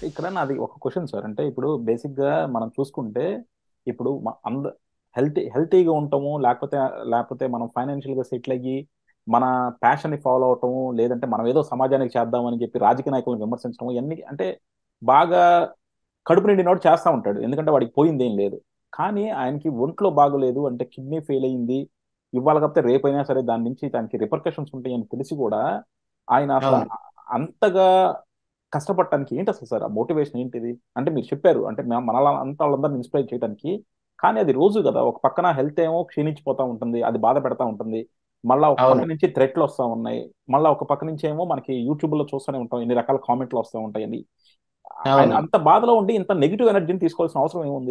ఇక్కడ నాది ఒక క్వశ్చన్ సార్ అంటే ఇప్పుడు బేసిక్ గా మనం చూసుకుంటే ఇప్పుడు మ- అంద హెల్తీ హెల్తీగా ఉంటాము లేకపోతే లేకపోతే మనం ఫైనాన్షియల్ గా సెటిల్ అయ్యి మన ప్యాషన్ ని ఫాలో అవటము లేదంటే మనం ఏదో సమాజానికి చేద్దామని చెప్పి రాజకీయ నాయకులను విమర్శించడం ఇవన్నీ అంటే బాగా కడుపు నిండినోడు చేస్తా ఉంటాడు ఎందుకంటే వాడికి పోయింది ఏం లేదు కానీ ఆయనకి ఒంట్లో బాగోలేదు అంటే కిడ్నీ ఫెయిల్ అయింది ఇవాళ కాకపోతే రేపైనా సరే దాని నుంచి దానికి రిపర్కషన్స్ ఉంటాయని తెలిసి కూడా ఆయన అసలు అవును అంతగా కష్టపడటానికి ఏంటి అసలు సార్ ఆ మోటివేషన్ ఏంటిది అంటే మీరు చెప్పారు అంటే మన మనలా అంత వాళ్ళందరిని ఇన్స్పైర్ చేయడానికి కానీ అది రోజు కదా ఒక పక్కన హెల్త్ ఏమో క్షీణించిపోతా ఉంటుంది అది బాధ పెడతా ఉంటుంది మళ్ళా ఒక అవును పక్క నుంచి థ్రెట్లు వస్తూ ఉన్నాయి మళ్ళా ఒక పక్క నుంచి ఏమో మనకి యూట్యూబ్ లో చూస్తూనే ఉంటాం ఎన్ని రకాల కామెంట్లు వస్తూ ఉంటాయని ఆయన అవును అంత బాధలో ఉండి ఇంత నెగిటివ్ ఎనర్జీని తీసుకోవాల్సిన అవసరం ఏముంది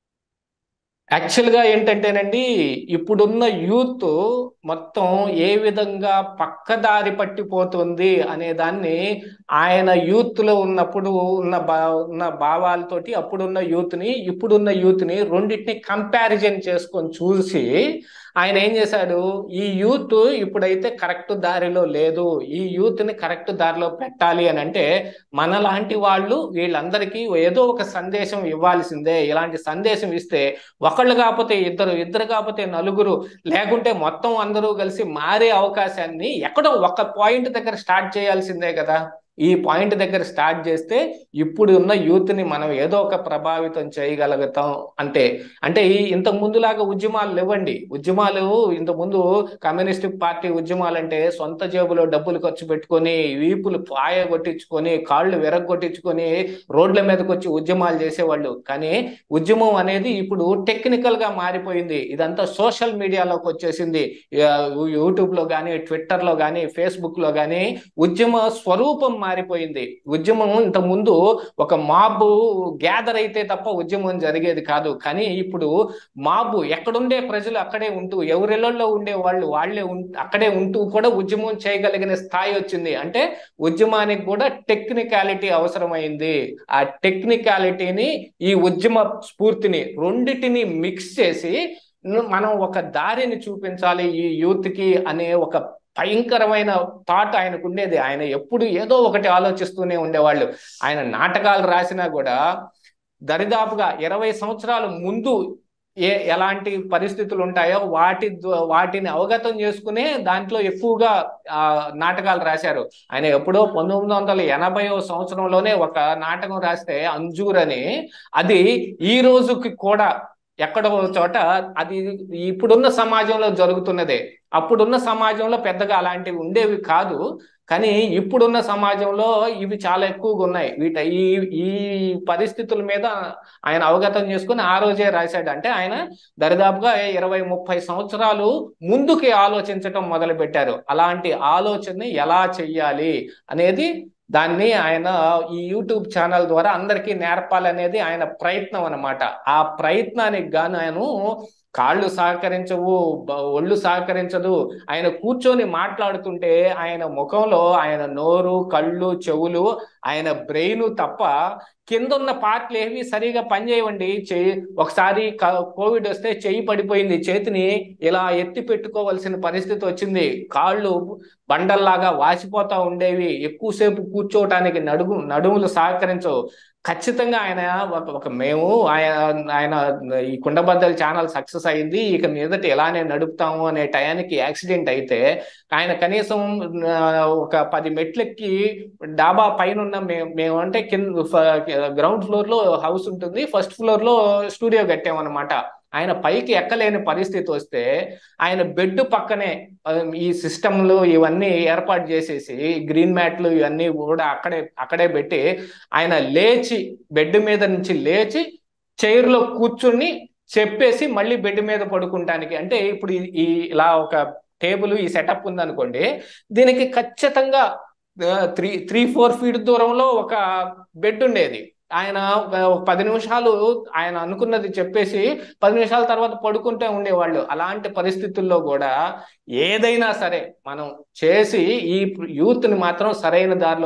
యాక్చువల్గా ఏంటంటేనండి ఇప్పుడున్న యూత్ మొత్తం ఏ విధంగా పక్కదారి పట్టిపోతుంది అనే దాన్ని ఆయన యూత్ లో ఉన్నప్పుడు ఉన్న బా ఉన్న భావాలతోటి అప్పుడున్న యూత్ ని ఇప్పుడున్న యూత్ ని రెండింటిని కంపారిజన్ చేసుకొని చూసి ఆయన ఏం చేశాడు ఈ యూత్ ఇప్పుడైతే కరెక్ట్ దారిలో లేదు ఈ యూత్ ని కరెక్ట్ దారిలో పెట్టాలి అని అంటే మనలాంటి వాళ్ళు వీళ్ళందరికీ ఏదో ఒక సందేశం ఇవ్వాల్సిందే ఇలాంటి సందేశం ఇస్తే ఒకళ్ళు కాకపోతే ఇద్దరు ఇద్దరు కాకపోతే నలుగురు లేకుంటే మొత్తం అందరూ కలిసి మారే అవకాశాన్ని ఎక్కడో ఒక పాయింట్ దగ్గర స్టార్ట్ చేయాల్సిందే కదా ఈ పాయింట్ దగ్గర స్టార్ట్ చేస్తే ఇప్పుడు ఉన్న యూత్ ని మనం ఏదో ఒక ప్రభావితం చేయగలుగుతాం అంటే అంటే ఈ ఇంతకు ముందులాగా ఉద్యమాలు లేవండి ఉద్యమాలు ఇంతకు ముందు కమ్యూనిస్ట్ పార్టీ ఉద్యమాలు అంటే సొంత జేబులో డబ్బులు ఖర్చు పెట్టుకొని వీపులు పాయ కొట్టించుకొని కాళ్ళు విరగొట్టించుకొని రోడ్ల మీదకి వచ్చి ఉద్యమాలు చేసేవాళ్ళు కానీ ఉద్యమం అనేది ఇప్పుడు టెక్నికల్ గా మారిపోయింది ఇదంతా సోషల్ మీడియాలోకి వచ్చేసింది ఆ, యూట్యూబ్ లో కానీ ట్విట్టర్ లో కానీ ఫేస్బుక్ లో కానీ ఉద్యమ స్వరూపం మారిపోయింది ఉద్యమం ఇంత ముందు ఒక మాబ్ గ్యాదర్ అయితే తప్ప ఉద్యమం జరిగేది కాదు కానీ ఇప్పుడు మాబు ఎక్కడుండే ప్రజలు అక్కడే ఉంటూ ఎవరిళ్లలో ఉండే వాళ్ళు వాళ్ళే ఉం- అక్కడే ఉంటూ కూడా ఉద్యమం చేయగలిగిన స్థాయి వచ్చింది అంటే ఉద్యమానికి కూడా టెక్నికాలిటీ అవసరమైంది ఆ టెక్నికాలిటీని ఈ ఉద్యమ స్ఫూర్తిని రెండిటిని మిక్స్ చేసి ను- మనం ఒక దారిని చూపించాలి ఈ యూత్ కి అనే ఒక భయంకరమైన థాట్ ఆయనకు ఉండేది ఆయన ఎప్పుడు ఏదో ఒకటి ఆలోచిస్తూనే ఉండేవాళ్ళు ఆయన నాటకాలు రాసినా కూడా దరిదాపుగా ఇరవై సంవత్సరాల ముందు ఏ ఎలాంటి పరిస్థితులు ఉంటాయో వాటి ద్వా- వాటిని అవగతం చేసుకునే దాంట్లో ఎక్కువగా ఆ నాటకాలు రాశారు ఆయన ఎప్పుడో పంతొమ్మిది వందల ఎనభైవ సంవత్సరంలోనే ఒక నాటకం రాస్తే అంజూర్ అని అది ఈ రోజుకి కూడా ఎక్కడో చోట అది ఇప్పుడున్న సమాజంలో జరుగుతున్నదే అప్పుడున్న సమాజంలో పెద్దగా అలాంటివి ఉండేవి కాదు కానీ ఇప్పుడున్న సమాజంలో ఇవి చాలా ఎక్కువగా ఉన్నాయి వీట ఈ ఈ పరిస్థితుల మీద ఆయన అవగతం చేసుకుని ఆ రోజే రాశాడు అంటే ఆయన దరిదాపుగా ఇరవై ముప్పై సంవత్సరాలు ముందుకి ఆలోచించటం మొదలు పెట్టారు అలాంటి ఆలోచనని ఎలా చెయ్యాలి అనేది దాన్ని ఆయన ఈ యూట్యూబ్ ఛానల్ ద్వారా అందరికీ నేర్పాలనేది ఆయన ప్రయత్నం అన్నమాట ఆ ప్రయత్నానికి గాను ఆయన కాళ్ళు సహకరించవు బ- ఒళ్ళు సహకరించదు ఆయన కూర్చొని మాట్లాడుతుంటే ఆయన ముఖంలో ఆయన నోరు కళ్ళు చెవులు ఆయన బ్రెయిన్ తప్ప కింద ఉన్న పార్ట్లు ఏవి సరిగా పనిచేయవండి చెయ్యి ఒకసారి క- కోవిడ్ వస్తే చెయ్యి పడిపోయింది చేతిని ఇలా ఎత్తి పెట్టుకోవాల్సిన పరిస్థితి వచ్చింది కాళ్ళు బండల్లాగా వాసిపోతా ఉండేవి ఎక్కువసేపు కూర్చోవటానికి నడుము నడుములు సహకరించవు ఖచ్చితంగా ఆయన ఒక ఒక మేము ఆయన ఆయన ఈ కుండబద్దల ఛానల్ సక్సెస్ అయింది ఇక మీదట ఇలానే నడుపుతాము అనే టయానికి యాక్సిడెంట్ అయితే ఆయన కనీసం ఆ, ఒక పది మెట్లెక్కి డాబా పైన ఉన్న మేము మేము అంటే కింద గ్రౌండ్ ఫ్లోర్ లో హౌస్ ఉంటుంది ఫస్ట్ ఫ్లోర్ లో స్టూడియో కట్టామన్నమాట ఆయన పైకి ఎక్కలేని పరిస్థితి వస్తే ఆయన బెడ్ పక్కనే ఆ, ఈ సిస్టంలు ఇవన్నీ ఏర్పాటు చేసేసి గ్రీన్ మ్యాట్లు ఇవన్నీ కూడా అక్కడే అక్కడే పెట్టి ఆయన లేచి బెడ్ మీద నుంచి లేచి చైర్ లో కూర్చుని చెప్పేసి మళ్ళీ బెడ్ మీద పడుకుంటానికి అంటే ఇప్పుడు ఈ- ఈ ఇలా ఒక టేబుల్ ఈ సెటప్ ఉందనుకోండి దీనికి ఖచ్చితంగా త్రీ త్రీ ఫోర్ ఫీట్ దూరంలో ఒక బెడ్ ఉండేది ఆయన ఒక పది నిమిషాలు ఆయన అనుకున్నది చెప్పేసి పది నిమిషాల తర్వాత పడుకుంటే ఉండేవాళ్ళు అలాంటి పరిస్థితుల్లో కూడా ఏదైనా సరే మనం చేసి ఈ యూత్ ని మాత్రం సరైన దారిలో పట్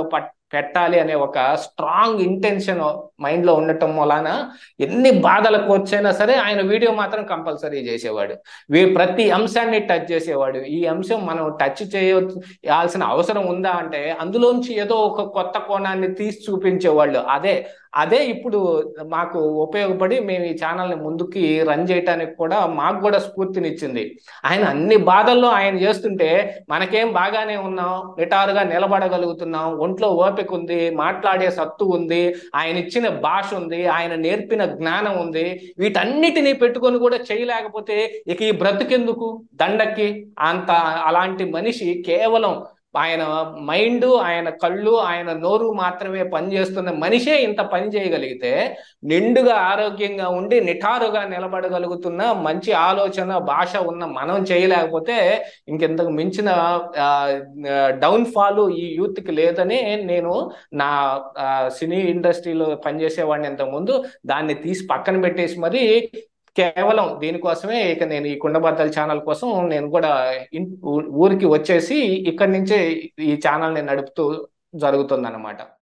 పెట్టాలి అనే ఒక స్ట్రాంగ్ ఇంటెన్షన్ మైండ్ లో ఉండటం వలన ఎన్ని బాధలకు వచ్చైనా సరే ఆయన వీడియో మాత్రం కంపల్సరీ చేసేవాడు వీ ప్రతి అంశాన్ని టచ్ చేసేవాడు ఈ అంశం మనం టచ్ చేయాల్సిన అవసరం ఉందా అంటే అందులోంచి ఏదో ఒక కొత్త కోణాన్ని తీసి చూపించేవాళ్ళు అదే అదే ఇప్పుడు మాకు ఉపయోగపడి మేము ఈ ఛానల్ని ముందుకి రన్ చేయడానికి కూడా మాకు కూడా స్ఫూర్తినిచ్చింది ఆయన అన్ని బాధల్లో ఆయన చేస్తుంటే మనకేం బాగానే ఉన్నాం నిటారుగా నిలబడగలుగుతున్నాం ఒంట్లో ఓపిక ఉంది మాట్లాడే సత్తు ఉంది ఆయన ఇచ్చిన భాష ఉంది ఆయన నేర్పిన జ్ఞానం ఉంది వీటన్నిటినీ పెట్టుకొని కూడా చేయలేకపోతే ఇక ఈ బ్రతుకెందుకు దండకి అంత అలాంటి మనిషి కేవలం ఆయన మైండ్ ఆయన కళ్ళు ఆయన నోరు మాత్రమే పనిచేస్తున్న మనిషే ఇంత పని చేయగలిగితే నిండుగా ఆరోగ్యంగా ఉండి నిఠారుగా నిలబడగలుగుతున్న మంచి ఆలోచన భాష ఉన్న మనం చేయలేకపోతే ఇంకెంతకు మించిన డౌన్ ఫాల్ ఈ యూత్కి లేదని నేను నా సినీ ఇండస్ట్రీలో పనిచేసేవాడిని ఇంతకుముందు దాన్ని తీసి పక్కన పెట్టేసి మరి కేవలం దీనికోసమే ఇక నేను ఈ కుండబద్దల ఛానల్ కోసం నేను కూడా ఊరికి వచ్చేసి ఇక్కడి నుంచే ఈ ఛానల్ని నడుపుతూ జరుగుతుంది అనమాట